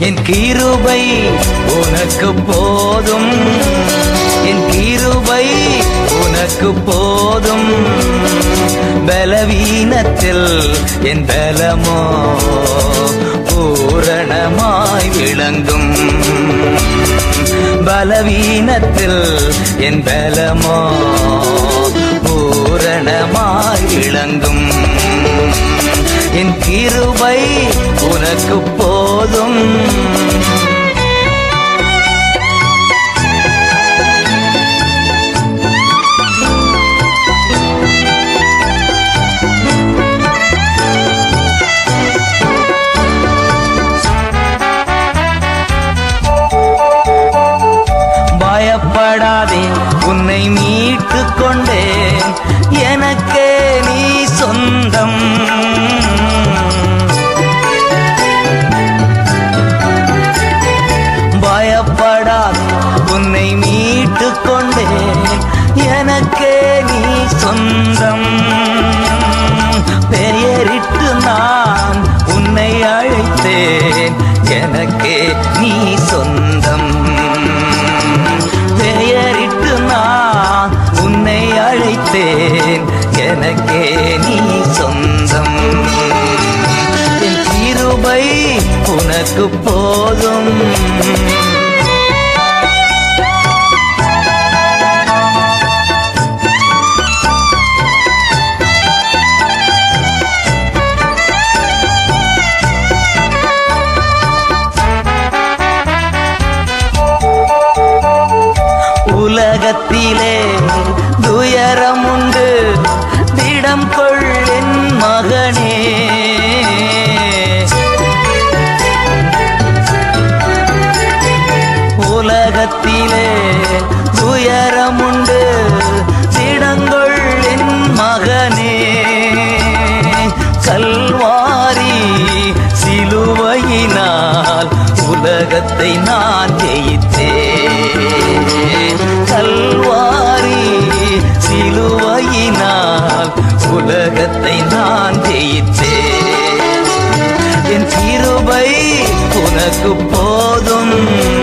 என் கிருபை உனக்கு போதும் என் கிருபை உனக்கு போதும் பலவீனத்தில் என் பலமோ பூரணமாய் விளங்கும் பலவீனத்தில் என் பலமோ பூரணமாய் விளங்கும் என் கிருபை உனக்கு போதும் பயப்படாதே உன்னை மீட்டு கொண்டேன் எனக்கே நீ சொந்தம் பயப்படாதே உன்னை மீட்டு கொண்டேன் எனக்கே நீ சொந்தம் பெயரிட்டு நான் உன்னை அழைத்தேன் எனக்கே நீ சொந்தம் பெயரிட்டு நான் உன்னை அழைத்தேன் எனக்கே நீ சொந்தம் என் கிருபை உனக்கு போதும் உலகத்திலே துயரம் உண்டு திடம் கொள்ளின் மகனே உலகத்திலே துயரம் உண்டு திடங்கொள்ளின் மகனே கல்வாரி சிலுவையினால் உலகத்தை நான் ஜெயித்தேன் கல்வாரி சிலுவையினால் உலகத்தை நான் ஜெயித்தேன் என் கிருபை உனக்கு போதும்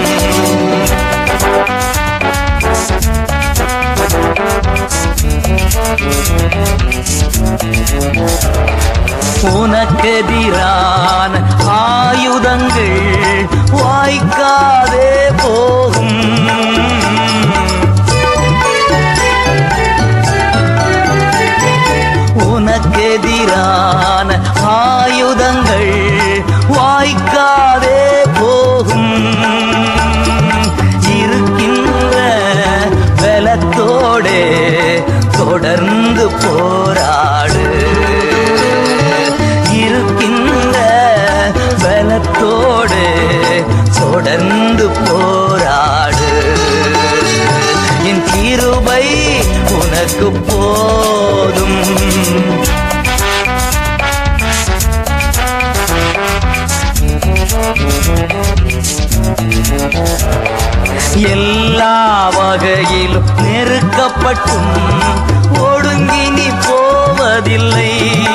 உனக்கெதிரான ஆயுதங்கள் வாய்க்காதே போகும் உனக்கெதிரான ஆயுதங்கள் வாய்க்காதே போகும் இருக்கின்ற பலத்தோடே தொடர்ந்து போராடு இருக்கின்ற பலத்தோடு தொடர்ந்து போராடு என் கிருபை உனக்கு போதும் எல்லா வகையிலும் நெருக்கப்பட்டும் ஒடுங்கி நீ போவதில்லை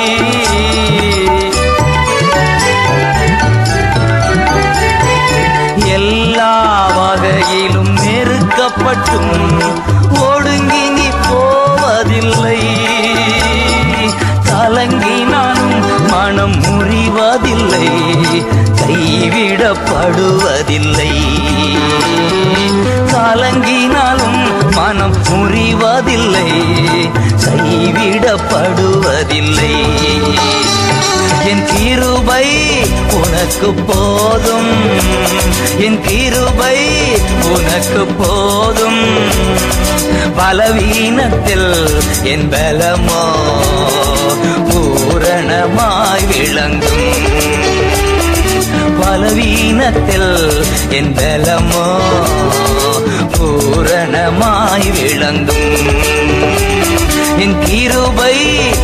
எல்லா வகையிலும் நெருக்கப்பட்டும் ஒடுங்கி நீ போவதில்லை கலங்கினாலும் மனம் முறிவதில்லை கைவிடப்படுவதில்லை கலங்கினாலும் மனம் முறிவதில்லை கைவிடப்படுவதில்லை என் கிருபை உனக்கு போதும் என் கிருபை உனக்கு போதும் பலவீனத்தில் என் பலமோ பூரணமாய் விளங்கும் பலவீனத்தில் என் பலமோ பூரணமாய் விளங்கும் என் கிருபை